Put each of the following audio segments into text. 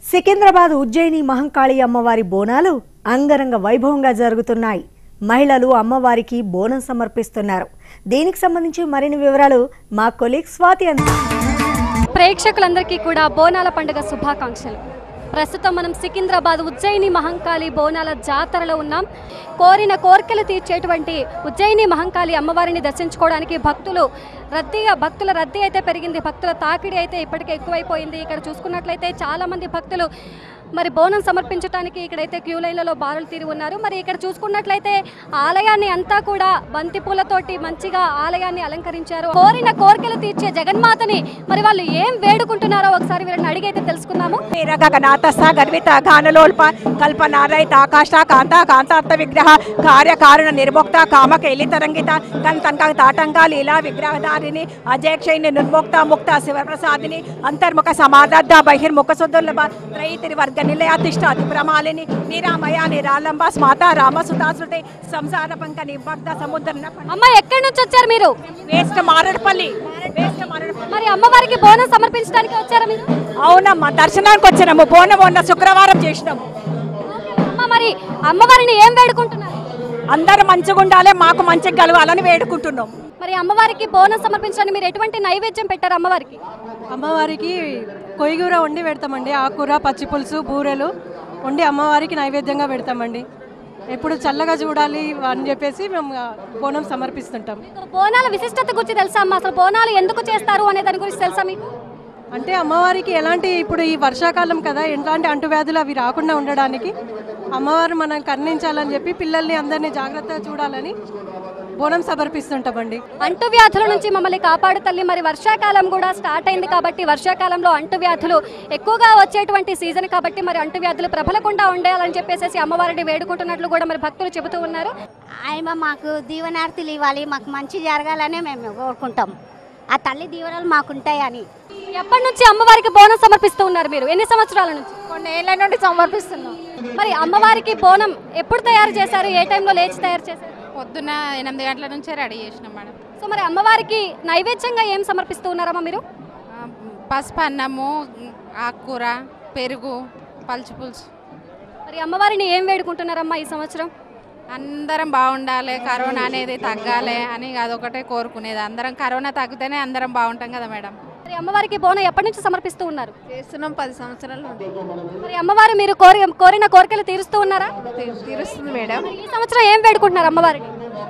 సికింద్రాబాద్ ఉజ్జయిని మహంకాళి అమ్మవారి బోనాలు అంగరంగ వైభవంగా జరుగుతున్నాయి మహిళలు అమ్మవారికి బోనం సమర్పిస్తున్నారు దీనికి సంబంధించి మరిన్ని వివరాలు మా కొలీగ్ స్వాతి అంది ప్రేక్షకులందరికీ కూడా బోనాల పండుగ శుభాకాంక్షలు ప్రస్తుతం మనం సికింద్రాబాద్ ఉజ్జయిని మహంకాళి బోనాల జాతరలో ఉన్నాం కోరిన కోరికలు తీర్చేటువంటి ఉజ్జయిని మహంకాళి అమ్మవారిని దర్శించుకోవడానికి భక్తులు రద్దీగా భక్తుల రద్దీ అయితే పెరిగింది భక్తుల తాకిడి అయితే ఇప్పటికే ఎక్కువైపోయింది ఇక్కడ చూసుకున్నట్లయితే చాలా మంది భక్తులు మరి బోనం సమర్పించడానికి ఇక్కడైతే క్యూ లైన్లలో బారులు తీరి ఉన్నారు మరి ఇక్కడ చూసుకున్నట్లయితే ఆలయాన్ని అంతా కూడా బంతి పూలతోటి మంచిగా ఆలయాన్ని అలంకరించారు కోరిన కోరికలు తీర్చే జగన్మాతని మరి వాళ్ళు ఏం వేడుకుంటున్నారో ఒకసారి వీళ్ళని అడిగైతే తెలుసుకుందాము గగనాథస్థ గర్విత గానలోల్ప కల్పనారయిత ఆకాశ కాంత కాంతార్థ విగ్రహ కార్యకారణ నిర్ముక్త కామక ఎలితరంగిత కంతంక తాటంక లీలా విగ్రహధారిణి అజయక్షయిని నిర్ముక్త ముక్త శివప్రసాదిని అంతర్ముఖ సమారద్ధ బహిర్ముఖ సుదుర్లభ త్రయి తిరివర్గ నిలయాతిష్ట అతిప్రమాలిని నిరామయ నిరాలంబ స్మాత రామసుతాశ్రుతి సంసార పంక నిబద్ధ సముద్ర అమ్మ ఎక్కడి నుంచి వచ్చారు మీరు వేస్ట్ మారడపల్లి వేస్ట్ మారడపల్లి మరి అమ్మవారికి బోనం సమర్పించడానికి వచ్చారా మీరు అవునమ్మా దర్శనానికి వచ్చినాము బోనం మొన్న శుక్రవారం చేసినాము అమ్మ మరి అమ్మవారిని ఏం వేడుకుంటున్నారు అందరూ మంచిగా ఉండాలి మాకు మంచిగా కలవాలని వేడుకుంటున్నాం మరి అమ్మవారికి బోనం సమర్పించడానికి మీరు ఎటువంటి నైవేద్యం పెట్టారు అమ్మవారికి అమ్మవారికి కొయ్యూర వండి పెడతామండి ఆకుకూర పచ్చి పులుసు బూరెలు వండి అమ్మవారికి నైవేద్యంగా పెడతామండి ఎప్పుడు చల్లగా చూడాలి అని చెప్పేసి మేము ఆ, బోనం సమర్పిస్తుంటాం మీకు బోనాల విశిష్టత గురించి తెలుసా అమ్మ అసలు బోనాలు ఎందుకు చేస్తారు అనే దాని గురించి తెలుసా మీకు అంటే అమ్మవారికి ఎలాంటి ఇప్పుడు ఈ వర్షాకాలం కదా ఎలాంటి అంటువ్యాధులు అవి రాకుండా ఉండడానికి అమ్మవారు మనం కరుణించాలని చెప్పి పిల్లల్ని అందరినీ జాగ్రత్తగా చూడాలని బోనం సమర్పిస్తుంటామండి అంటువ్యాధుల నుంచి మమ్మల్ని కాపాడు తల్లి మరి వర్షాకాలం కూడా స్టార్ట్ అయింది కాబట్టి వర్షాకాలంలో అంటువ్యాధులు ఎక్కువగా వచ్చేటువంటి సీజన్ కాబట్టి మరి అంటువ్యాధులు ప్రబలకుండా ఉండాలని చెప్పేసి అమ్మవారిని వేడుకుంటున్నట్లు కూడా మరి భక్తులు చెబుతూ ఉన్నారు ఆయన మాకు దీవెనార్తీలు ఇవ్వాలి మాకు మంచి జరగాలనే మేము కోరుకుంటాం ఆ తల్లి దీవెనలు మాకుంటాయని ఎప్పటి నుంచి అమ్మవారికి బోనం సమర్పిస్తూ ఉన్నారు మీరు ఎన్ని సంవత్సరాల నుంచి కొన్ని ఏళ్ళ నుండి సమర్పిస్తున్నాం మరి అమ్మవారికి బోనం ఎప్పుడు తయారు చేశారు ఏ టైంలో లేచి తయారు చేశారు పొద్దున్న ఎనిమిది గంటల నుంచే రెడీ చేసినాం మేడం సో మరి అమ్మవారికి నైవేద్యంగా ఏం సమర్పిస్తూ ఉన్నారమ్మా మీరు ఆ, పసుపు అన్నము ఆకుకూర పెరుగు పలుచు పులుసు మరి అమ్మవారిని ఏం వేడుకుంటున్నారమ్మా ఈ సంవత్సరం అందరం బాగుండాలి కరోనా అనేది తగ్గాలి అని అదొకటే కోరుకునేది అందరం కరోనా తగ్గితేనే అందరం బాగుంటాం కదా మేడం మరి అమ్మవారికి బోనం ఎప్పటి నుంచి సమర్పిస్తూ ఉన్నారు చేస్తున్నాం పది సంవత్సరాల నుండి మరి అమ్మవారు మీరు కోరి కోరిన కోరికలు తీరుస్తూ ఉన్నారా తీరుస్తుంది మేడం మరి ఈ సంవత్సరం ఏం వేడుకుంటున్నారు అమ్మవారిని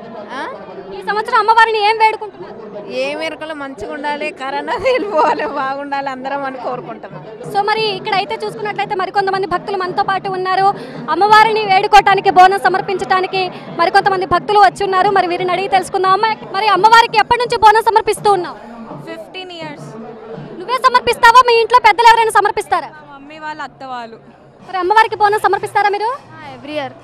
ఈ సంవత్సరం అమ్మవారిని ఏం వేడుకుంటున్నారు ఏ మేరకలు మంచిగా ఉండాలి కరోనా వెళ్ళిపోవాలి బాగుండాలి అందరం అని కోరుకుంటాం సో మరి ఇక్కడ అయితే చూసుకున్నట్లయితే మరికొంతమంది భక్తులు మనతో పాటు ఉన్నారు అమ్మవారిని వేడుకోవటానికి బోనం సమర్పించడానికి మరికొంతమంది భక్తులు వచ్చి ఉన్నారు మరి వీరిని అడిగి తెలుసుకుందాం అమ్మ మరి అమ్మవారికి ఎప్పటి నుంచి బోనం సమర్పిస్తూ ఉన్నావు ఫిఫ్టీన్ ఇయర్స్ నువ్వే సమర్పిస్తావా మీ ఇంట్లో పెద్దలు ఎవరైనా సమర్పిస్తారా మమ్మీ వాళ్ళ అత్త వాళ్ళు మరి అమ్మవారికి బోనం సమర్పిస్తారా మీరు ఎవ్రీ ఇయర్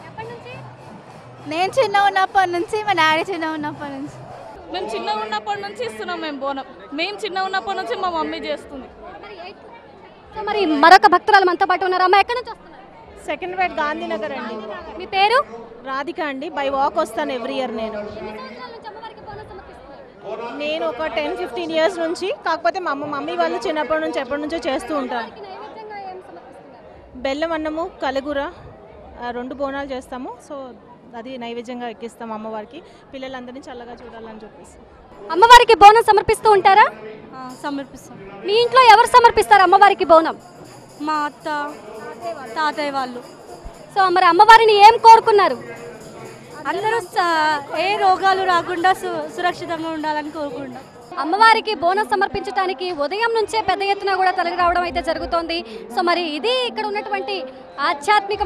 నేను చిన్న ఉన్నప్పటి నుంచి మా డాడీ చిన్న ఉన్నప్పటి నుంచి మేము చిన్నగా ఉన్నప్పటి నుంచి ఇస్తున్నాం మేము బోనం మేము చిన్నగా ఉన్నప్పటి నుంచి మా మమ్మీ చేస్తుంది సో మరి మరొక భక్తురాలు మనతో పాటు ఉన్నారు అమ్మ ఎక్కడి నుంచి వస్తున్నారు సెకండ్ వైట్ గాంధీనగర్ అండి మీ పేరు రాధిక అండి బై వాక్ వస్తాను ఎవ్రీ ఇయర్ నేను నేను ఒక టెన్ ఫిఫ్టీన్ ఇయర్స్ నుంచి కాకపోతే మా అమ్మ మమ్మీ వాళ్ళు చిన్నప్పటి నుంచి ఎప్పటి నుంచో చేస్తూ ఉంటారు బెల్లం అన్నము కలగూర ఆ, రెండు బోనాలు చేస్తాము సో అది నైవేద్యంగా ఎక్కిస్తాం అమ్మవారికి పిల్లలందరినీ చల్లగా చూడాలని చెప్పేసి అమ్మవారికి బోనం సమర్పిస్తూ ఉంటారా సమర్పిస్తాం మీ ఇంట్లో ఎవరు సమర్పిస్తారు అమ్మవారికి బోనం మా అత్త తాతయ్య వాళ్ళు సో మరి అమ్మవారిని ఏం కోరుకున్నారు అందరూ ఏ రోగాలు రాకుండా సురక్షితంగా ఉండాలని కోరుకుంటాం అమ్మవారికి బోనం సమర్పించడానికి ఉదయం నుంచే పెద్ద ఎత్తున కూడా తరలి రావడం అయితే జరుగుతోంది సో మరి ఇది ఇక్కడ ఉన్నటువంటి ఆధ్యాత్మిక